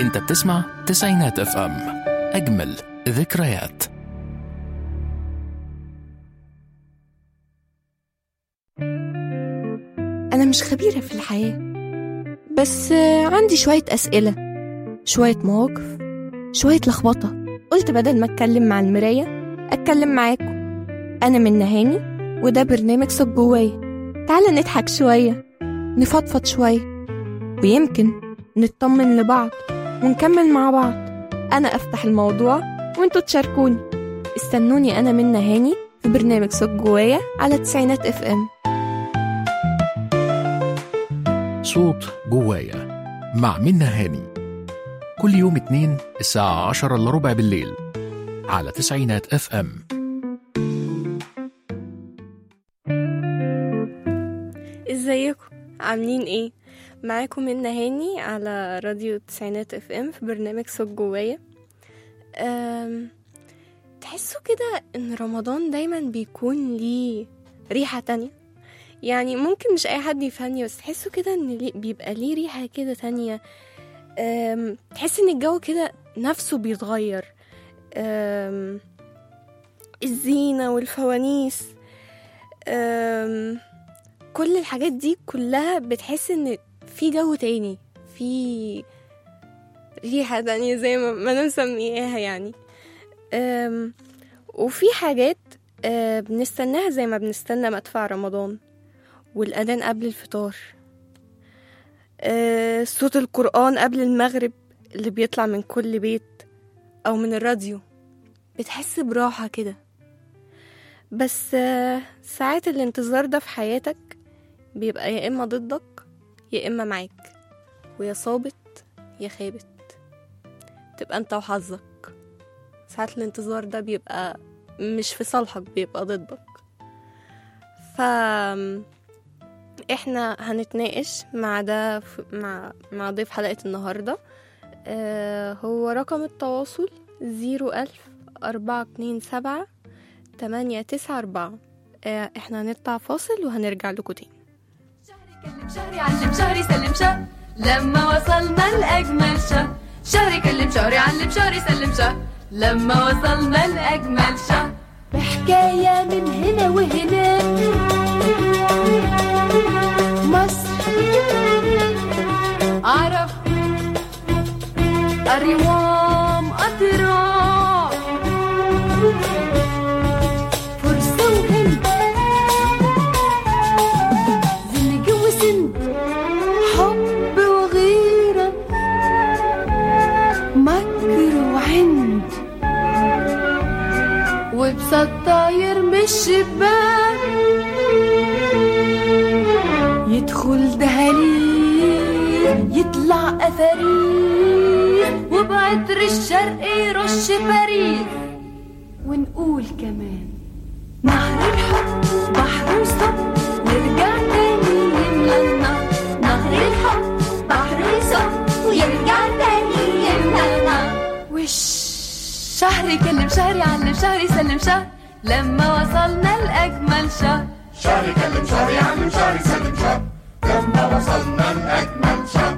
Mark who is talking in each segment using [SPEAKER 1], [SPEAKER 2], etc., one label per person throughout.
[SPEAKER 1] انت بتسمع تسعينات اف ام اجمل ذكريات
[SPEAKER 2] أنا مش خبيرة في الحياة بس آه، عندي شوية أسئلة شوية مواقف شوية لخبطة قلت بدل ما أتكلم مع المراية أتكلم معاكم أنا من نهاني وده برنامج صوت جوايا تعالى نضحك شوية نفضفض شوية ويمكن نطمن لبعض ونكمل مع بعض أنا أفتح الموضوع وانتوا تشاركوني استنوني أنا من نهاني في برنامج صوت جوايا على تسعينات اف ام
[SPEAKER 1] صوت جوايا مع منى هاني كل يوم اتنين الساعة عشرة إلا ربع بالليل على تسعينات اف ام
[SPEAKER 2] ازيكم عاملين ايه معاكم من هاني على راديو تسعينات اف ام في برنامج صوت جوايا أم، تحسوا كده ان رمضان دايما بيكون ليه ريحة تانية يعني ممكن مش اي حد يفهمني بس تحسوا كده ان ليه بيبقى ليه ريحة كده تانية أم، تحس ان الجو كده نفسه بيتغير أم، الزينة والفوانيس أم، كل الحاجات دي كلها بتحس ان في جو تاني في ريحة تانية زي ما ما انا مسمياها يعني أم، وفي حاجات أه، بنستناها زي ما بنستنى مدفع رمضان والأذان قبل الفطار أه، صوت القرآن قبل المغرب اللي بيطلع من كل بيت أو من الراديو بتحس براحة كده بس آه، ساعات الانتظار ده في حياتك بيبقى يا إما ضدك يا إما معاك ويا صابت يا خابت تبقى انت وحظك ساعات الانتظار ده بيبقى مش في صالحك بيبقى ضدك ف احنا هنتناقش مع ده ف- مع مع ضيف حلقة النهاردة آه هو رقم التواصل زيرو ألف أربعة اتنين سبعة تمانية تسعة أربعة آه احنا هنطلع فاصل وهنرجع لكم تاني
[SPEAKER 3] كلم شهري علم شهري سلم شهر لما وصلنا لأجمل شهر شهري كلم شهري علم شهري سلم شهر لما وصلنا لأجمل شهر بحكاية من هنا وهناك مصر عرب أريوام أطراف فرصة وهند زنج وسند حب وغيرة مكر وعند وبسط طاير من الشباك يدخل دهاليل يطلع أثريل وبعطر الشرق يرش باريس ونقول كمان نهر الحب بحر وصب نرجع تاني يملى النهر نهر الحب بحر وصب ويرجع تاني يملى النهر وش شهري كلم شهري علم شهري سلم شهر لما وصلنا لأجمل شهر
[SPEAKER 4] شهري كلم شهري علم شهري سلم شهر لما وصلنا لأجمل شهر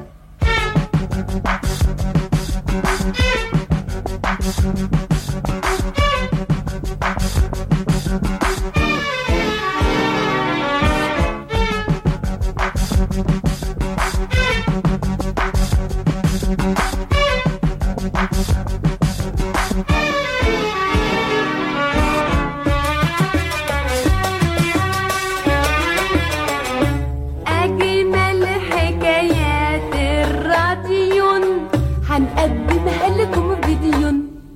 [SPEAKER 3] أجمل حكايات الراديو هنقدمها لكم فيديو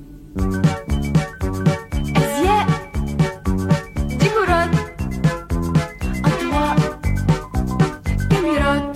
[SPEAKER 3] أزياء ديكورات أضواء كاميرات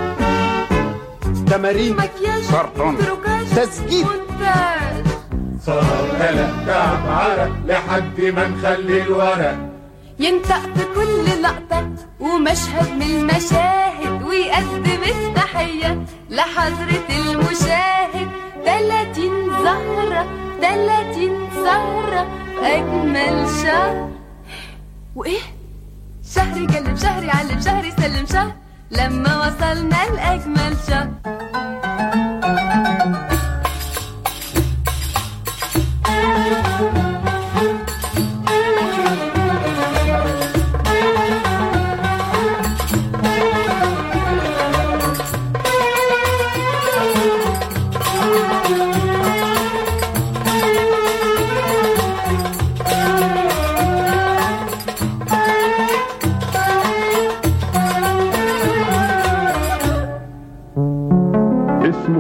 [SPEAKER 4] تمارين
[SPEAKER 3] مكياج
[SPEAKER 4] كرتون
[SPEAKER 3] تروكاج
[SPEAKER 4] تسجيل
[SPEAKER 3] مونتاج
[SPEAKER 4] صار تلات عرق لحد ما نخلي الورق
[SPEAKER 3] ينطق في كل لقطة ومشهد من المشاهد ويقدم التحية لحضرة المشاهد تلاتين زهرة تلاتين سهرة في أجمل شهر وإيه؟ شهري كلم شهري علم شهري سلم شهر لما وصلنا لأجمل شهر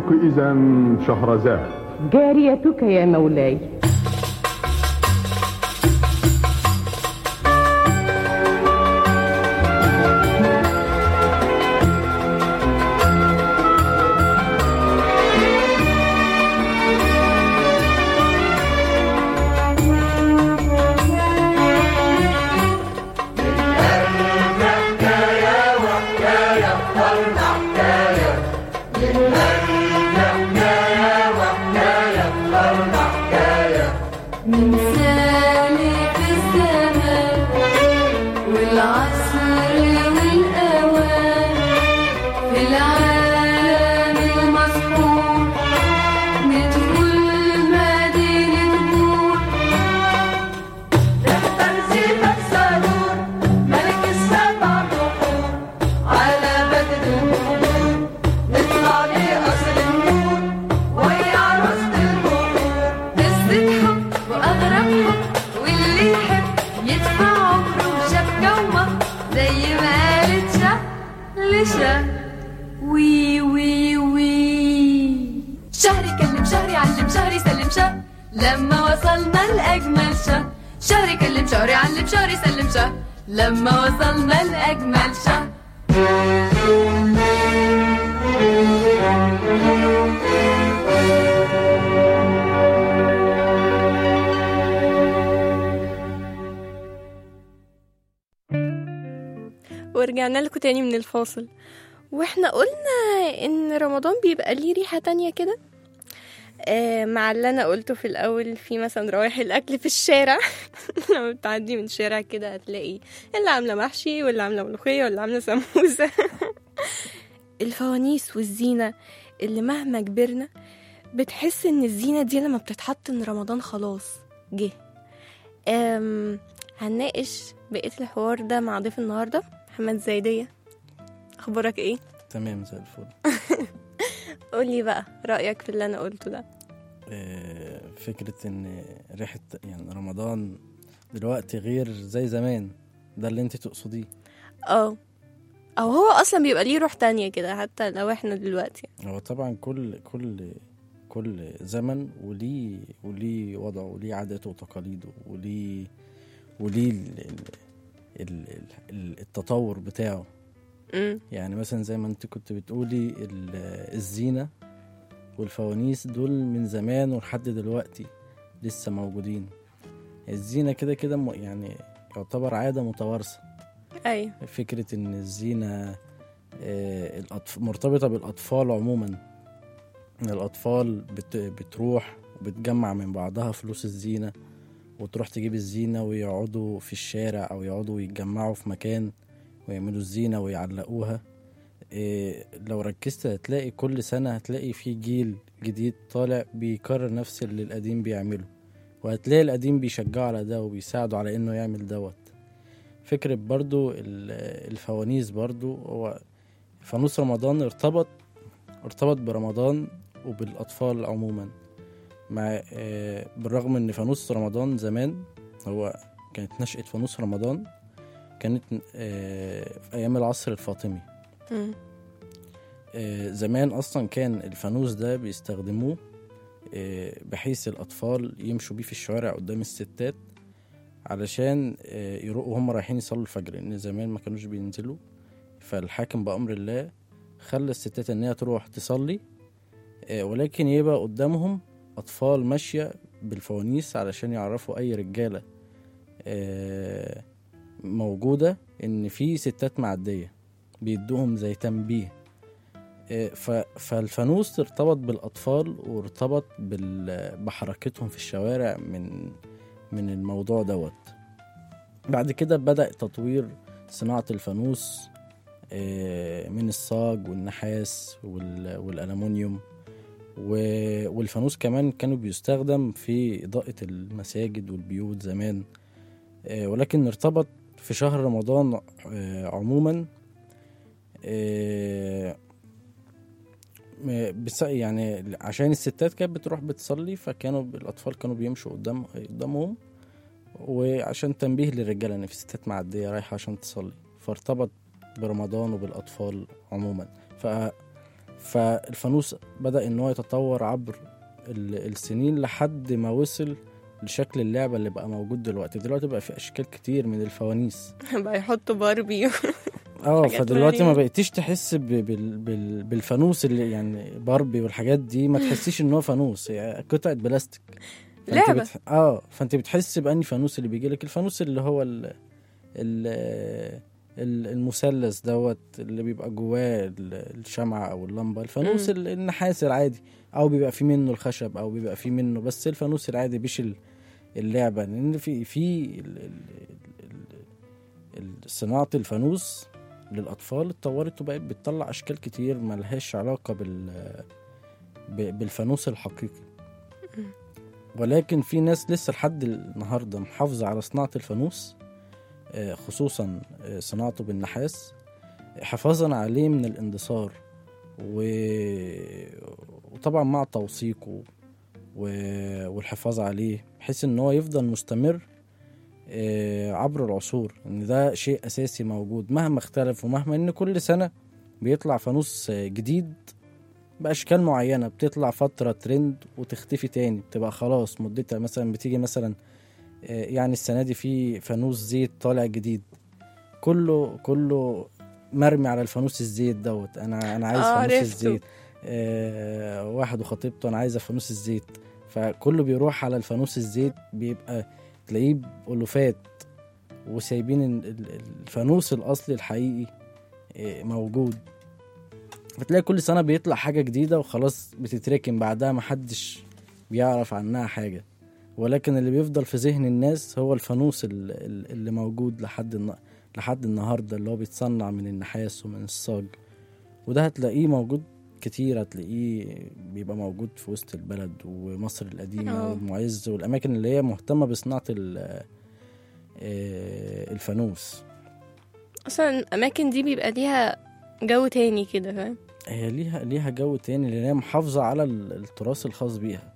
[SPEAKER 5] إذا شهرزاد
[SPEAKER 6] جاريتك يا مولاي
[SPEAKER 3] من سالف الزمان والعصر والأوان في العالم المسحور ندخل مدينة نور دفتر زيفك صدور ملك السبع بحور على بدر النور نطلع لقصر النور وهي عروسة البحور قصة حب وأغرب حب واللي يحب يدفع عمره وشبكة ومهر زي ما قالت شه لشه وي وي وي شهري كلم شهري علم شهري سلم شه لما وصلنا لأجمل شه شهري كلم شهري علم شهري سلم شه لما وصلنا لأجمل شه
[SPEAKER 2] ورجعنا لكم تاني من الفاصل واحنا قلنا ان رمضان بيبقى ليه ريحة تانية كده آه مع اللي انا قلته في الاول في مثلا روائح الاكل في الشارع لما بتعدي من شارع كده هتلاقي اللي عامله محشي واللي عامله ملوخيه واللي عامله سموسه الفوانيس والزينه اللي مهما كبرنا بتحس ان الزينه دي لما بتتحط ان رمضان خلاص جه أم هنناقش بقيه الحوار ده مع ضيف النهارده محمد زايديه اخبارك ايه
[SPEAKER 7] تمام زي الفل
[SPEAKER 2] قولي بقى رايك في اللي انا قلته ده
[SPEAKER 7] آه، فكرة ان ريحة يعني رمضان دلوقتي غير زي زمان ده اللي انت تقصديه
[SPEAKER 2] اه او هو اصلا بيبقى ليه روح تانية كده حتى لو احنا دلوقتي
[SPEAKER 7] هو طبعا كل كل كل زمن وليه وليه وضعه وليه عاداته وتقاليده وليه وليه ال- ال- ال- ال- التطور بتاعه
[SPEAKER 2] امم
[SPEAKER 7] يعني مثلا زي ما انت كنت بتقولي ال- الزينة والفوانيس دول من زمان ولحد دلوقتي لسه موجودين الزينة كده كده م- يعني يعتبر عادة متوارثة
[SPEAKER 2] ايوه
[SPEAKER 7] فكرة إن الزينة آه، الأطف... مرتبطة بالأطفال عموما إن الأطفال بت... بتروح وبتجمع من بعضها فلوس الزينة وتروح تجيب الزينة ويقعدوا في الشارع أو يقعدوا يتجمعوا في مكان ويعملوا الزينة ويعلقوها إيه لو ركزت هتلاقي كل سنة هتلاقي في جيل جديد طالع بيكرر نفس اللي القديم بيعمله وهتلاقي القديم بيشجعه على ده وبيساعده على إنه يعمل دوت فكرة برضو ال- الفوانيس برضو هو فانوس رمضان ارتبط ارتبط برمضان وبالأطفال عموما مع آه، بالرغم ان فانوس رمضان زمان هو كانت نشأة فانوس رمضان كانت آه، في أيام العصر الفاطمي
[SPEAKER 2] مم.
[SPEAKER 7] آه، زمان أصلا كان الفانوس ده بيستخدموه آه، بحيث الأطفال يمشوا بيه في الشوارع قدام الستات علشان آه، يروقوا هم رايحين يصلوا الفجر لأن زمان ما كانوش بينزلوا فالحاكم بأمر الله خلى الستات إن هي تروح تصلي آه، ولكن يبقى قدامهم أطفال ماشية بالفوانيس علشان يعرفوا أي رجالة آه، موجودة إن في ستات معدية بيدوهم زي تنبيه آه، ف- فالفانوس ارتبط بالأطفال وارتبط بال- بحركتهم في الشوارع من من الموضوع دوت بعد كده بدأ تطوير صناعة الفانوس آه، من الصاج والنحاس وال- والألمونيوم و- والفانوس كمان كانوا بيستخدم في إضاءة المساجد والبيوت زمان آه، ولكن ارتبط في شهر رمضان آه، عموما آه، م- بس يعني عشان الستات كانت بتروح بتصلي فكانوا الأطفال كانوا بيمشوا قدام قدامهم وعشان تنبيه للرجالة إن في ستات معدية رايحة عشان تصلي فارتبط برمضان وبالأطفال عموما ف فالفانوس بدأ إن هو يتطور عبر ال- السنين لحد ما وصل لشكل اللعبة اللي بقى موجود دلوقتي دلوقتي بقى في أشكال كتير من الفوانيس
[SPEAKER 2] بقى يحطوا باربي
[SPEAKER 7] اه
[SPEAKER 2] حاجات
[SPEAKER 7] فدلوقتي ما
[SPEAKER 2] غريبة.
[SPEAKER 7] بقيتيش تحس ب- بال بال بالفانوس اللي يعني باربي والحاجات دي ما تحسيش ان هو فانوس هي قطعه بلاستيك فأنت
[SPEAKER 2] لعبة.
[SPEAKER 7] بتح... اه فانت بتحس باني فانوس اللي بيجي لك الفانوس اللي هو ال... ال... ال- المثلث دوت اللي بيبقى جواه ال- الشمعة أو اللمبة الفانوس
[SPEAKER 2] مم.
[SPEAKER 7] ال- النحاس العادي أو بيبقى فيه منه الخشب أو بيبقى فيه منه بس الفانوس العادي مش ال- اللعبة لأن في في ال- ال- ال- ال- صناعة الفانوس للأطفال اتطورت وبقت بتطلع أشكال كتير ملهاش علاقة بال ب- بالفانوس الحقيقي ولكن في ناس لسه لحد النهاردة محافظة على صناعة الفانوس آه، خصوصا آه، صناعته بالنحاس حفاظا عليه من الاندثار و... وطبعا مع توثيقه و... والحفاظ عليه بحيث ان هو يفضل مستمر آه، عبر العصور ان ده شيء اساسي موجود مهما اختلف ومهما ان كل سنة بيطلع فانوس آه، جديد باشكال معينة بتطلع فترة ترند وتختفي تاني بتبقى خلاص مدتها مثلا بتيجي مثلا آه، يعني السنة دي في فانوس زيت طالع جديد كله كله مرمي على الفانوس الزيت دوت انا انا عايز
[SPEAKER 2] آه،
[SPEAKER 7] فانوس
[SPEAKER 2] عرفته.
[SPEAKER 7] الزيت آه واحد وخطيبته انا عايزه فانوس الزيت فكله بيروح على الفانوس الزيت بيبقى تلاقيه بألوفات وسايبين ال- ال- الفانوس الأصلي الحقيقي آه، موجود فتلاقي كل سنة بيطلع حاجة جديدة وخلاص بتتركن بعدها محدش بيعرف عنها حاجة ولكن اللي بيفضل في ذهن الناس هو الفانوس ال- ال- اللي موجود لحد الن... لحد النهارده اللي هو بيتصنع من النحاس ومن الصاج وده هتلاقيه موجود كتير هتلاقيه بيبقى موجود في وسط البلد ومصر القديمة
[SPEAKER 2] آه.
[SPEAKER 7] والمعز والأماكن اللي هي مهتمة بصناعة ال- آه، الفانوس
[SPEAKER 2] اصلا الاماكن دي بيبقى ليها جو تاني كده فاهم
[SPEAKER 7] هي ليها ليها جو تاني لان هي محافظة على ال- التراث الخاص بيها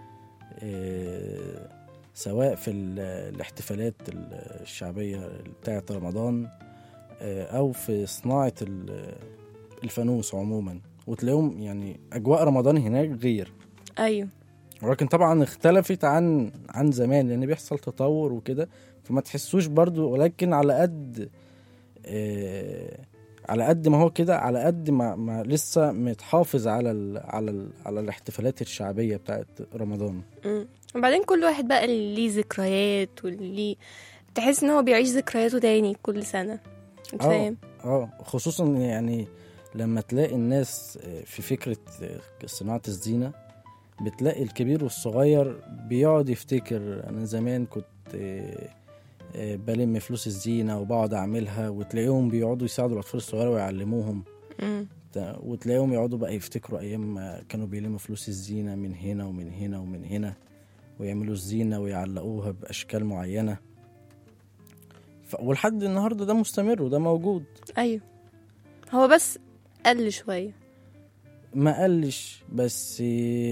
[SPEAKER 7] إيه، سواء في ال- الاحتفالات ال- الشعبية بتاعة رمضان آه، أو في صناعة ال- الفانوس عموما وتلاقيهم يعني أجواء رمضان هناك غير
[SPEAKER 2] ايوه
[SPEAKER 7] ولكن طبعا اختلفت عن عن زمان لان بيحصل تطور وكده فما تحسوش برضو ولكن على قد آه على قد ما هو كده على قد ما, ما لسه متحافظ على ال على ال على الاحتفالات الشعبيه بتاعت رمضان
[SPEAKER 2] مم. وبعدين كل واحد بقى اللي ليه ذكريات واللي ليه تحس ان هو بيعيش ذكرياته تاني كل سنة انت
[SPEAKER 7] آه.
[SPEAKER 2] فاهم
[SPEAKER 7] اه خصوصا يعني لما تلاقي الناس آه، في فكره آه، صناعه الزينه بتلاقي الكبير والصغير بيقعد يفتكر انا زمان كنت آه، آه، بلم فلوس الزينه وبقعد اعملها وتلاقيهم بيقعدوا يساعدوا الاطفال الصغيره ويعلموهم
[SPEAKER 2] مم.
[SPEAKER 7] تا- وتلاقيهم يقعدوا بقى يفتكروا ايام ما كانوا بيلموا فلوس الزينه من هنا ومن هنا ومن هنا ويعملوا الزينه ويعلقوها باشكال معينه ف... ولحد النهارده ده مستمر وده موجود
[SPEAKER 2] ايوه هو بس قل شوية
[SPEAKER 7] ما قلش بس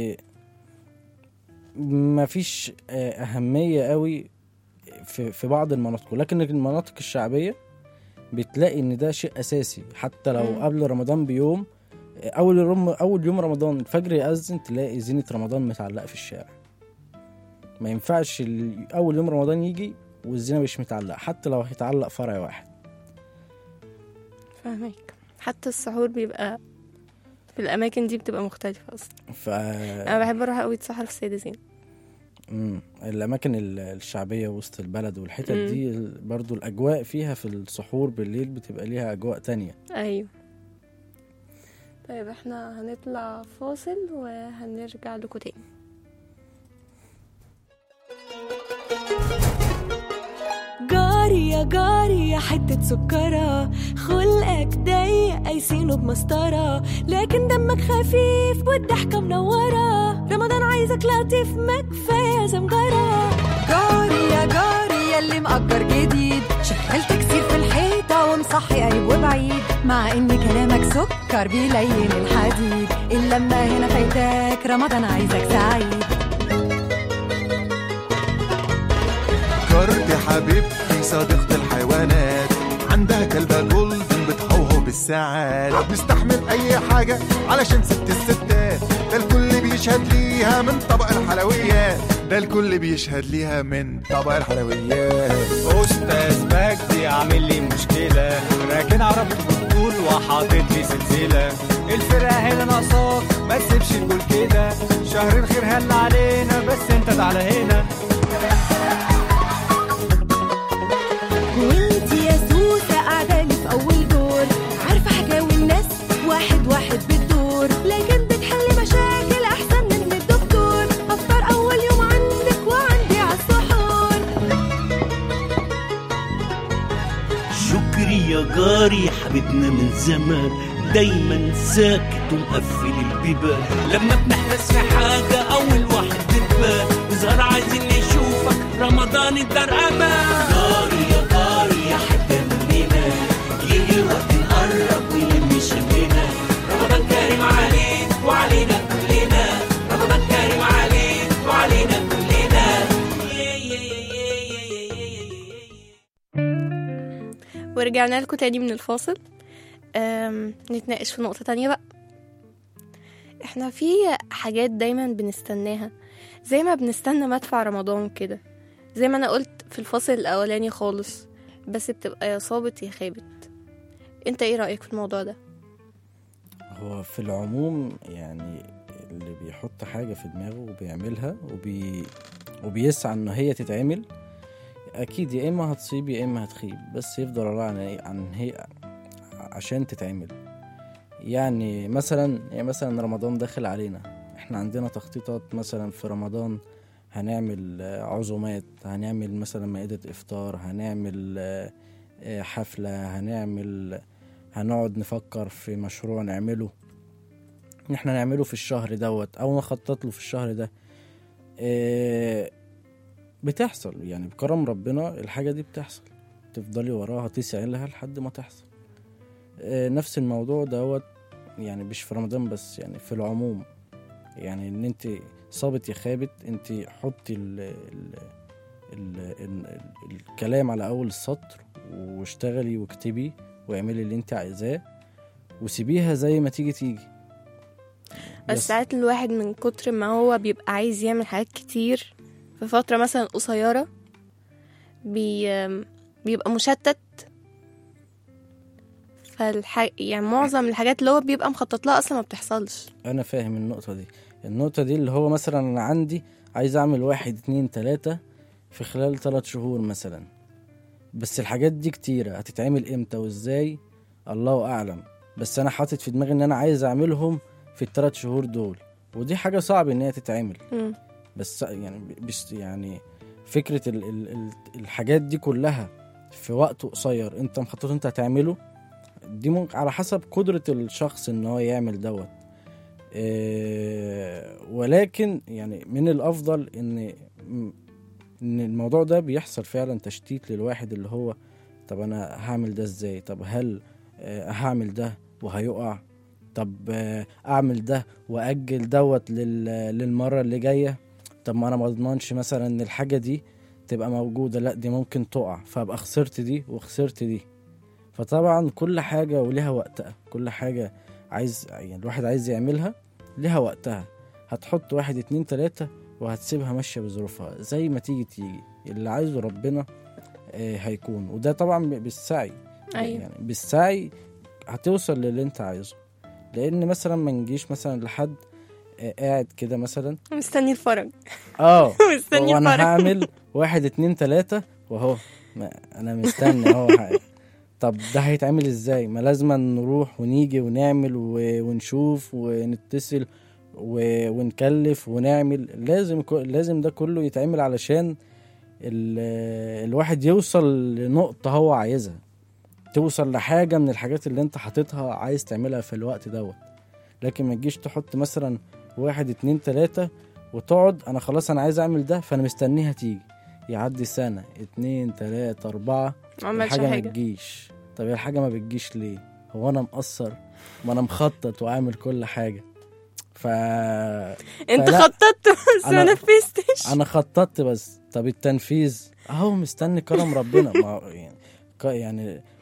[SPEAKER 7] ما فيش أهمية قوي في, في بعض المناطق ولكن المناطق الشعبية بتلاقي إن ده شيء أساسي حتى لو
[SPEAKER 2] مم.
[SPEAKER 7] قبل رمضان بيوم أول يوم أول يوم رمضان الفجر يأذن تلاقي زينة رمضان متعلقة في الشارع ما ينفعش ال- أول يوم رمضان يجي والزينة مش متعلقة حتى لو هيتعلق فرع واحد
[SPEAKER 2] فاهمك حتى السحور بيبقى في الاماكن دي بتبقى مختلفة اصلا
[SPEAKER 7] ف
[SPEAKER 2] انا بحب اروح قوي اتسحر في السيدة زينب
[SPEAKER 7] مم. الأماكن ال- الشعبية وسط البلد والحتت
[SPEAKER 2] مم.
[SPEAKER 7] دي ال- برضو الأجواء فيها في السحور بالليل بتبقى ليها أجواء تانية
[SPEAKER 2] ايوه طيب احنا هنطلع فاصل وهنرجع لكم تاني
[SPEAKER 8] جاري يا جاري يا حتة سكرة خلقك ضيق قايسينه بمسطرة لكن دمك خفيف والضحكة منورة رمضان عايزك لطيف ما كفاية زمجرة
[SPEAKER 3] جاري يا جاري يلي مأجر جديد شغال تكسير في الحيطة ومصحي قريب وبعيد مع ان كلامك سكر بيلين الحديد اللمة هنا فايتاك رمضان عايزك سعيد
[SPEAKER 4] جارتي حبيبتي صديقة الحيوانات عندها كلبة جولدن بتهوهو
[SPEAKER 9] بالساعات نستحمل اي حاجة علشان ست الستات ده الكل بيشهد ليها من طبق الحلويات ده الكل بيشهد ليها من طبق الحلويات
[SPEAKER 10] استاذ مجدي عامل لي مشكله راكن عربيته بالطول وحاطط لي سلسله الفرقه هنا ناقصاك ما تسيبش الجول كده شهر الخير هل علينا بس انت تعالى هنا
[SPEAKER 8] وانت يا سوسة قاعدة لي في أول دور عارفة حكاوي الناس واحد واحد بالدور لكن بتحل مشاكل أحسن من الدكتور أفطر أول يوم عندك وعندي عالسحور
[SPEAKER 11] شكري يا جاري حبيبنا من زمان دايما ساكت ومقفل البيبان لما بنحرص في حاجة أول واحد بتبان نظهر عايزين نشوفك رمضان الدار أمان جاري يا جاري يا حتة مننا يجي الوقت نقرب ويلم شمنا رمضان كريم عليك وعلينا كلنا رمضان كريم عليك وعلينا كلنا
[SPEAKER 2] ورجعنا لكم تاني من الفاصل أم، نتناقش في نقطة تانية بقى احنا في حاجات دايما بنستناها زي ما بنستنى مدفع رمضان كده زي ما انا قلت في الفاصل الاولاني خالص بس بتبقى يا صابت يا خابت انت ايه رأيك في الموضوع ده
[SPEAKER 7] هو في العموم يعني اللي بيحط حاجة في دماغه وبيعملها وبي... وبيسعى ان هي تتعمل اكيد يا اما هتصيب يا اما هتخيب بس يفضل وراه عن إيه؟ عن هي عشان تتعمل يعني مثلا يعني مثلا رمضان داخل علينا احنا عندنا تخطيطات مثلا في رمضان هنعمل آه، عزومات هنعمل مثلا مائدة افطار هنعمل آه، آه، حفلة هنعمل هنقعد نفكر في مشروع نعمله ان احنا نعمله في الشهر دوت او نخطط له في الشهر ده آه، بتحصل يعني بكرم ربنا الحاجة دي بتحصل تفضلي وراها تسعي لها لحد ما تحصل آه، نفس الموضوع دوت يعني مش في رمضان بس يعني في العموم يعني ان انت صابت يا خابت انت حطي ال ال ال ال الكلام على اول السطر واشتغلي واكتبي واعملي اللي انت عايزاه وسيبيها زي ما تيجي تيجي
[SPEAKER 2] بس ساعات الواحد من كتر ما هو بيبقى عايز يعمل حاجات كتير في فترة مثلا قصيرة بي بيبقى مشتت فالح... يعني معظم الحاجات اللي هو بيبقى مخطط لها اصلا ما بتحصلش
[SPEAKER 7] انا فاهم النقطة دي النقطة دي اللي هو مثلا انا عندي عايز اعمل واحد اتنين تلاتة في خلال ثلاث شهور مثلا بس الحاجات دي كتيرة هتتعمل امتى وازاي الله اعلم بس انا حاطط في دماغي ان انا عايز اعملهم في الثلاث شهور دول ودي حاجة صعب ان هي تتعمل
[SPEAKER 2] مم.
[SPEAKER 7] بس يعني بس يعني فكرة ال ال ال الحاجات دي كلها في وقت قصير انت مخطط انت هتعمله دي ممكن على حسب قدرة الشخص ان هو يعمل دوت إيه ولكن يعني من الافضل ان ان الموضوع ده بيحصل فعلا تشتيت للواحد اللي هو طب انا هعمل ده ازاي طب هل آه، هعمل ده وهيقع طب آه، اعمل ده واجل دوت لل- للمره اللي جايه طب ما انا ما اضمنش مثلا ان الحاجه دي تبقى موجوده لا دي ممكن تقع فابقى خسرت دي وخسرت دي فطبعا كل حاجه وليها وقتها كل حاجه عايز يعني الواحد عايز يعملها ليها وقتها هتحط واحد اتنين تلاتة وهتسيبها ماشية بظروفها زي ما تيجي تيجي اللي عايزه ربنا آه، هيكون وده طبعا ب- بالسعي
[SPEAKER 2] أيوة.
[SPEAKER 7] يعني بالسعي هتوصل للي انت عايزه لان مثلا ما نجيش مثلا لحد آه، قاعد كده مثلا
[SPEAKER 2] مستني الفرج
[SPEAKER 7] اه
[SPEAKER 2] مستني
[SPEAKER 7] وانا
[SPEAKER 2] الفرج
[SPEAKER 7] هعمل واحد اتنين تلاتة واهو ما انا مستني اهو ح- طب ده هيتعمل ازاي ما لازم نروح ونيجي ونعمل و- ونشوف ونتصل و- ونكلف ونعمل لازم كو- لازم ده كله يتعمل علشان ال- الواحد يوصل لنقطة هو عايزها توصل لحاجة من الحاجات اللي انت حاططها عايز تعملها في الوقت دوت لكن ما تجيش تحط مثلا واحد اتنين تلاتة وتقعد انا خلاص انا عايز اعمل ده فانا مستنيها تيجي يعدي سنة اتنين تلاتة اربعة
[SPEAKER 2] ما عملش
[SPEAKER 7] الحاجة ما
[SPEAKER 2] حاجة.
[SPEAKER 7] تجيش طب هي الحاجة ما بتجيش ليه هو انا مقصر ما انا مخطط وعامل كل حاجة ف
[SPEAKER 2] انت
[SPEAKER 7] فلا،
[SPEAKER 2] خططت بس ما
[SPEAKER 7] أنا-
[SPEAKER 2] نفذتش
[SPEAKER 7] انا خططت بس طب التنفيذ اهو مستني كرم ربنا ما هو يعني ك- يعني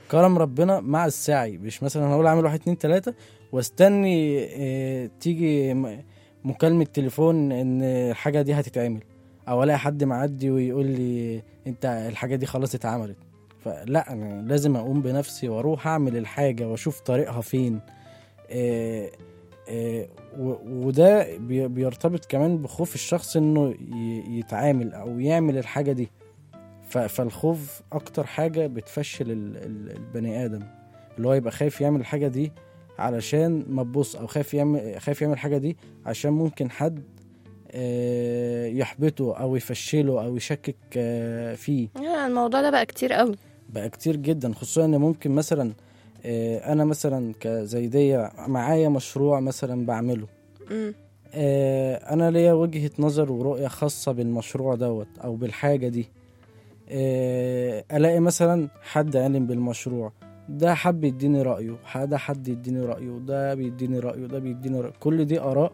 [SPEAKER 7] كرم ربنا مع السعي مش مثلا هقول اعمل واحد اتنين تلاته واستني اه تيجي م- مكالمه تليفون ان الحاجه دي هتتعمل او الاقي حد معدي ويقول لي انت الحاجه دي خلاص اتعملت فلا انا لازم اقوم بنفسي واروح اعمل الحاجه واشوف طريقها فين آه، آه، و- وده بي- بيرتبط كمان بخوف الشخص انه ي- يتعامل او يعمل الحاجه دي ف- فالخوف اكتر حاجه بتفشل ال- ال- البني ادم اللي هو يبقى خايف يعمل الحاجه دي علشان ما تبص او خايف يعمل خايف يعمل الحاجه دي عشان ممكن حد آه، يحبطه او يفشله او يشكك آه، فيه
[SPEAKER 2] آه، الموضوع ده بقى كتير قوي
[SPEAKER 7] بقى كتير جدا خصوصا ان ممكن مثلا آه، انا مثلا كزيدية معايا مشروع مثلا بعمله
[SPEAKER 2] مم.
[SPEAKER 7] آه، انا ليا وجهة نظر ورؤية خاصة بالمشروع دوت او بالحاجة دي آه، الاقي مثلا حد علم بالمشروع ده حب يديني رأيه ده حد يديني رأيه ده بيديني رأيه ده بيديني رأيه كل دي آراء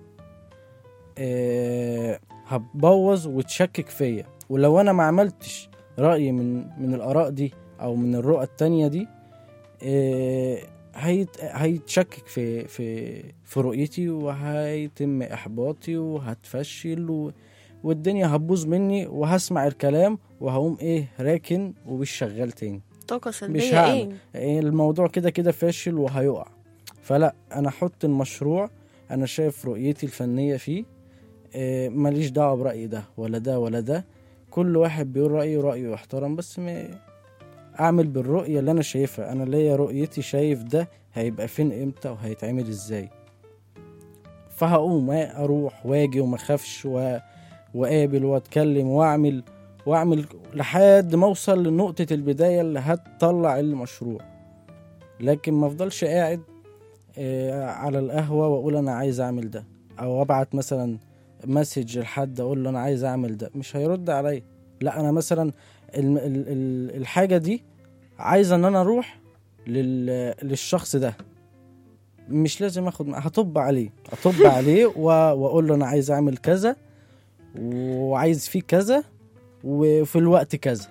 [SPEAKER 7] آه، هتبوظ وتشكك فيا ولو انا ما عملتش رأي من من الآراء دي او من الرؤى التانية دي آه، هيت هيتشكك في في في رؤيتي وهيتم احباطي وهتفشل و والدنيا هتبوظ مني وهسمع الكلام وهقوم ايه راكن ومش شغال تاني
[SPEAKER 2] طاقة
[SPEAKER 7] مش
[SPEAKER 2] سلبية
[SPEAKER 7] هعمل
[SPEAKER 2] ايه
[SPEAKER 7] إيه الموضوع كده كده فاشل وهيقع فلا انا احط المشروع انا شايف رؤيتي الفنية فيه إيه ماليش دعوة برأي ده ولا ده ولا ده كل واحد بيقول رأيه رأيه يحترم بس ما اعمل بالرؤية اللي انا شايفها انا ليا رؤيتي شايف ده هيبقى فين امتى وهيتعمل ازاي فهقوم اروح واجي وما اخافش و... واقابل واتكلم واعمل واعمل لحد ما اوصل لنقطة البداية اللي هتطلع المشروع لكن ما افضلش قاعد آه، على القهوة واقول انا عايز اعمل ده او ابعت مثلا مسج لحد اقول له انا عايز اعمل ده مش هيرد عليا لا انا مثلا ال- ال- ال- الحاجة دي عايزة ان انا اروح لل- للشخص ده مش لازم اخد معاه هطب عليه هطب عليه و- واقول له انا عايز اعمل كذا وعايز فيه كذا وفي الوقت كذا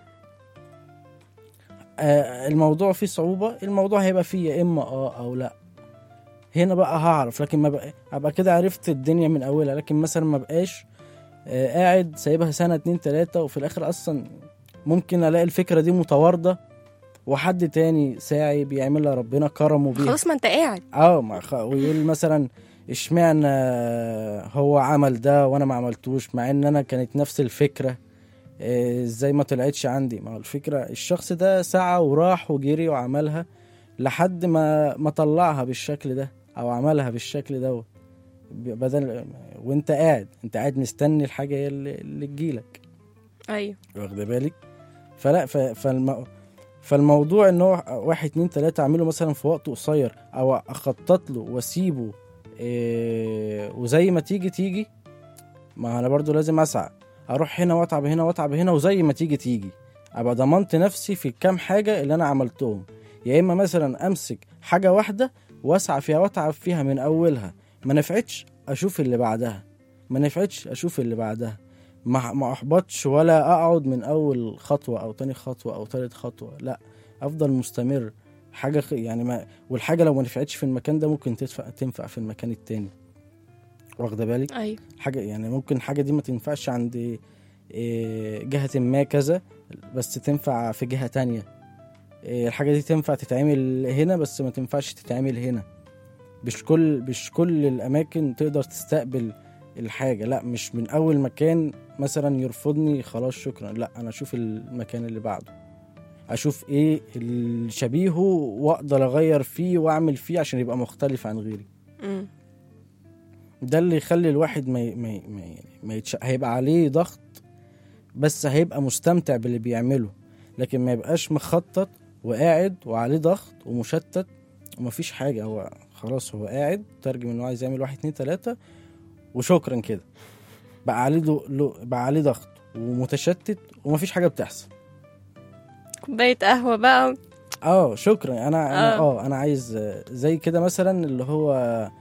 [SPEAKER 7] آه الموضوع فيه صعوبة الموضوع هيبقى فيه يا إما آه أو لأ هنا بقى هعرف لكن ما بقى أبقى كده عرفت الدنيا من أولها لكن مثلا ما بقاش آه قاعد سايبها سنة اتنين تلاتة وفي الآخر أصلا ممكن ألاقي الفكرة دي متواردة وحد تاني ساعي بيعملها ربنا كرمه بيها
[SPEAKER 2] خلاص ما انت قاعد
[SPEAKER 7] اه ما خ- ويقول مثلا اشمعنى هو عمل ده وانا ما عملتوش مع ان انا كانت نفس الفكره إيه، ازاي ما طلعتش عندي ما هو الفكره الشخص ده سعى وراح وجري وعملها لحد ما ما طلعها بالشكل ده او عملها بالشكل دوت ب- بدل وانت قاعد انت قاعد مستني الحاجه هي اللي, اللي تجيلك
[SPEAKER 2] ايوه
[SPEAKER 7] واخد بالك فلا ف... فالم... فالموضوع ان هو واحد اتنين تلاته اعمله مثلا في وقت قصير او اخطط له واسيبه إيه... وزي ما تيجي تيجي ما انا برضو لازم اسعى اروح هنا واتعب هنا واتعب هنا وزي ما تيجي تيجي ابقى ضمنت نفسي في الكام حاجه اللي انا عملتهم يا اما مثلا امسك حاجه واحده واسعى فيها واتعب فيها من اولها ما نفعتش اشوف اللي بعدها ما نفعتش اشوف اللي بعدها ما ما احبطش ولا اقعد من اول خطوه او تاني خطوه او تالت خطوه لا افضل مستمر حاجه خ- يعني ما والحاجه لو ما نفعتش في المكان ده ممكن تدفع تنفع في المكان التاني واخده بالك
[SPEAKER 2] ايوه
[SPEAKER 7] حاجه يعني ممكن حاجه دي ما تنفعش عند إيه، جهه ما كذا بس تنفع في جهه تانية إيه، الحاجه دي تنفع تتعمل هنا بس ما تنفعش تتعمل هنا مش كل مش كل الاماكن تقدر تستقبل الحاجه لا مش من اول مكان مثلا يرفضني خلاص شكرا لا انا اشوف المكان اللي بعده اشوف ايه اللي شبيهه واقدر اغير فيه واعمل فيه عشان يبقى مختلف عن غيري
[SPEAKER 2] مم.
[SPEAKER 7] ده اللي يخلي الواحد ما ي- ما ي- ما, ي- ما يتش... هيبقى عليه ضغط بس هيبقى مستمتع باللي بيعمله لكن ما يبقاش مخطط وقاعد وعليه ضغط ومشتت ومفيش حاجة هو خلاص هو قاعد ترجم انه عايز يعمل واحد اتنين تلاتة وشكرا كده بقى عليه دو... لو... بقى عليه ضغط ومتشتت ومفيش حاجة بتحصل
[SPEAKER 2] كوباية قهوة بقى
[SPEAKER 7] اه شكرا انا انا
[SPEAKER 2] آه.
[SPEAKER 7] اه انا عايز آه، زي كده مثلا اللي هو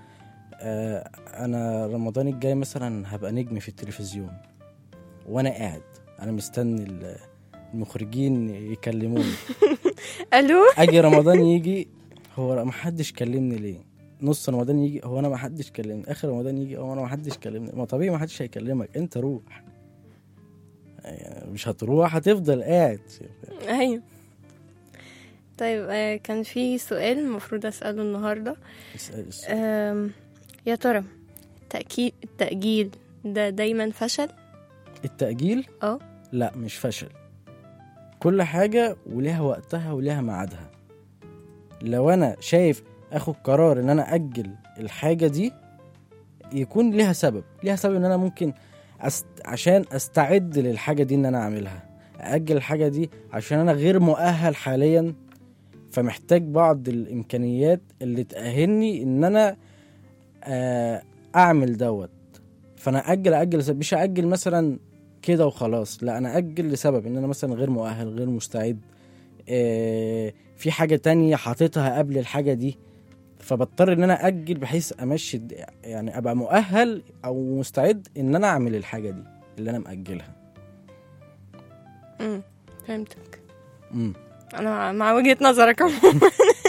[SPEAKER 7] آه انا رمضان الجاي مثلا هبقى نجم في التلفزيون وانا قاعد انا مستني ال- المخرجين يكلموني
[SPEAKER 2] الو
[SPEAKER 7] اجي رمضان يجي هو ما حدش كلمني ليه نص رمضان يجي هو انا ما حدش كلمني اخر رمضان يجي هو انا ما حدش كلمني ما طبيعي ما حدش هيكلمك انت روح يعني مش هتروح هتفضل قاعد
[SPEAKER 2] ايوه طيب آه، كان في سؤال المفروض اساله النهارده
[SPEAKER 7] اسأل اسأل.
[SPEAKER 2] آم، يا ترى تأكيد التأجيل ده دايما فشل
[SPEAKER 7] التأجيل
[SPEAKER 2] اه
[SPEAKER 7] لا مش فشل كل حاجة وليها وقتها وليها ميعادها لو أنا شايف أخد قرار إن أنا أجل الحاجة دي يكون ليها سبب ليها سبب إن أنا ممكن أست... عشان أستعد للحاجة دي إن أنا أعملها أجل الحاجة دي عشان أنا غير مؤهل حاليا فمحتاج بعض الإمكانيات اللي تأهلني إن أنا آه، أعمل دوت فأنا أجل أجل لسبب. مش أجل مثلا كده وخلاص لا انا اجل لسبب ان انا مثلا غير مؤهل غير مستعد آه في حاجه تانية حاططها قبل الحاجه دي فبضطر ان انا اجل بحيث امشي الد- يعني ابقى مؤهل او مستعد ان انا اعمل الحاجه دي اللي انا مأجلها
[SPEAKER 2] امم فهمتك
[SPEAKER 7] امم
[SPEAKER 2] انا مع- مع وجهة نظرك عموما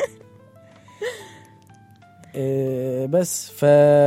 [SPEAKER 7] آه بس ف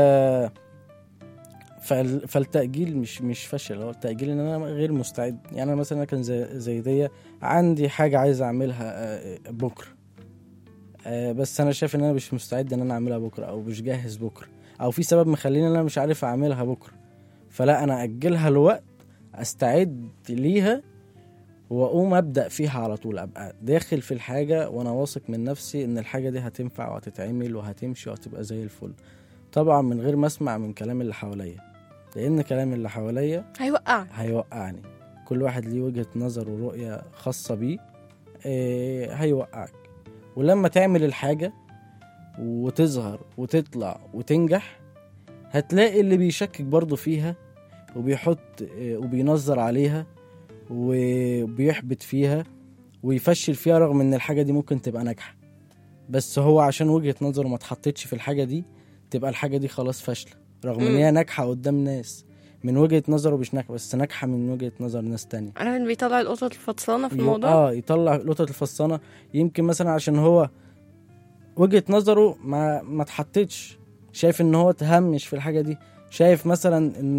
[SPEAKER 7] فال- فالتأجيل مش مش فشل هو التأجيل ان انا غير مستعد يعني انا مثلا كان زي, زي دي عندي حاجة عايز اعملها آه، بكرة آه، بس انا شايف ان انا مش مستعد ان انا اعملها بكرة او مش جاهز بكرة او في سبب مخليني ان انا مش عارف اعملها بكرة فلا انا اجلها لوقت استعد ليها واقوم ابدا فيها على طول ابقى داخل في الحاجه وانا واثق من نفسي ان الحاجه دي هتنفع وهتتعمل وهتمشي وهتبقى زي الفل طبعا من غير ما اسمع من كلام اللي حواليا لان كلام اللي حواليا
[SPEAKER 2] هيوقعك
[SPEAKER 7] هيوقعني كل واحد ليه وجهه نظر ورؤيه خاصه بيه إيه هيوقعك ولما تعمل الحاجه وتظهر وتطلع وتنجح هتلاقي اللي بيشكك برضه فيها وبيحط إيه، وبينظر عليها وبيحبط فيها ويفشل فيها رغم ان الحاجه دي ممكن تبقى ناجحه بس هو عشان وجهه نظره ما اتحطتش في الحاجه دي تبقى الحاجه دي خلاص فاشله رغم ان
[SPEAKER 2] مم.
[SPEAKER 7] هي ناجحه قدام ناس من وجهه نظره مش ناجحه بس ناجحه من وجهه نظر ناس تانية
[SPEAKER 2] انا اللي بيطلع القطط الفطسانة في
[SPEAKER 7] يو-
[SPEAKER 2] الموضوع
[SPEAKER 7] اه يطلع القطط الفصانه يمكن مثلا عشان هو وجهه نظره ما ما اتحطتش شايف ان هو تهمش في الحاجه دي شايف مثلا ان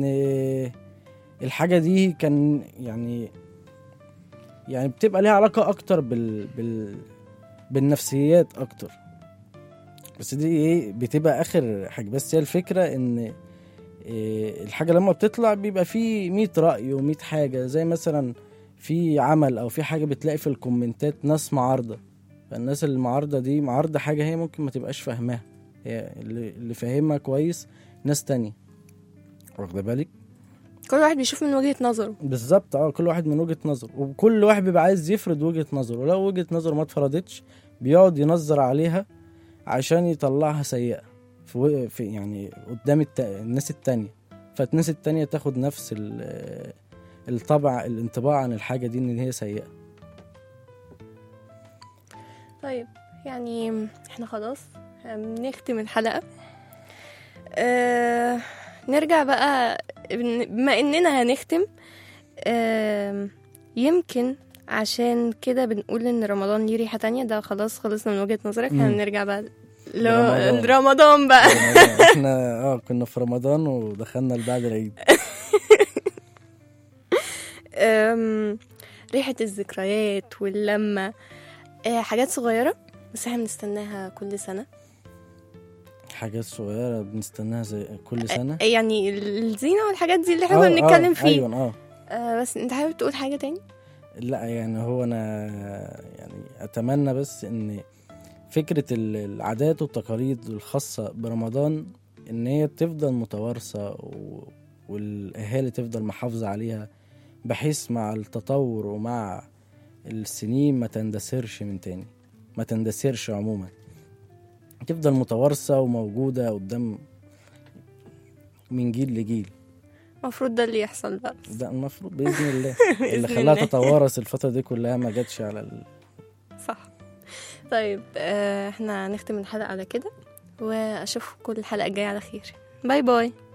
[SPEAKER 7] الحاجه دي كان يعني يعني بتبقى ليها علاقه اكتر بال, بال بالنفسيات اكتر بس دي ايه بتبقى اخر حاجه بس هي الفكره ان إيه الحاجه لما بتطلع بيبقى فيه 100 راي و100 حاجه زي مثلا في عمل او في حاجه بتلاقي في الكومنتات ناس معارضه فالناس اللي معارضه دي معارضه حاجه هي ممكن ما تبقاش فاهماها هي اللي, اللي فاهمها كويس ناس تانية واخده بالك
[SPEAKER 2] كل واحد بيشوف من وجهة نظره
[SPEAKER 7] بالظبط اه كل واحد من وجهه نظره وكل واحد بيبقى عايز يفرض وجهه نظره ولو وجهه نظره ما اتفرضتش بيقعد ينظر عليها عشان يطلعها سيئه في, و- في يعني قدام الت... الناس التانية فالناس التانية تاخد نفس ال- الطبع الانطباع عن الحاجة دي ان هي سيئة
[SPEAKER 2] طيب يعني احنا خلاص بنختم الحلقة آه نرجع بقى بن- بما اننا هنختم آه يمكن عشان كده بنقول ان رمضان ليه ريحة تانية ده خلاص خلصنا من وجهة نظرك
[SPEAKER 7] مم.
[SPEAKER 2] هنرجع بقى ل-
[SPEAKER 7] لرمضان.
[SPEAKER 2] لرمضان بقى
[SPEAKER 7] احنا اه كنا في رمضان ودخلنا لبعد العيد
[SPEAKER 2] أم، ريحة الذكريات واللمة آه، حاجات صغيرة بس احنا بنستناها كل سنة
[SPEAKER 7] حاجات صغيرة بنستناها زي كل سنة
[SPEAKER 2] آه، يعني الزينة والحاجات دي اللي احنا
[SPEAKER 7] آه،
[SPEAKER 2] كنا
[SPEAKER 7] آه،
[SPEAKER 2] بنتكلم فيه
[SPEAKER 7] ايوه اه
[SPEAKER 2] آه، بس انت حابب تقول حاجة تاني؟
[SPEAKER 7] لا يعني هو انا يعني اتمنى بس ان فكرة ال- العادات والتقاليد الخاصة برمضان ان هي تفضل متوارثة و... والاهالي تفضل محافظة عليها بحيث مع التطور ومع السنين ما تندثرش من تاني ما تندثرش عموما تفضل متوارثة وموجودة قدام من جيل لجيل
[SPEAKER 2] المفروض ده اللي يحصل بقى
[SPEAKER 7] ده المفروض بإذن الله اللي
[SPEAKER 2] بإذن
[SPEAKER 7] خلاها
[SPEAKER 2] الله.
[SPEAKER 7] تتوارث الفترة دي كلها ما جاتش على ال...
[SPEAKER 2] صح طيب آه، احنا هنختم الحلقة على كده واشوفكم الحلقة الجاية على خير باي باي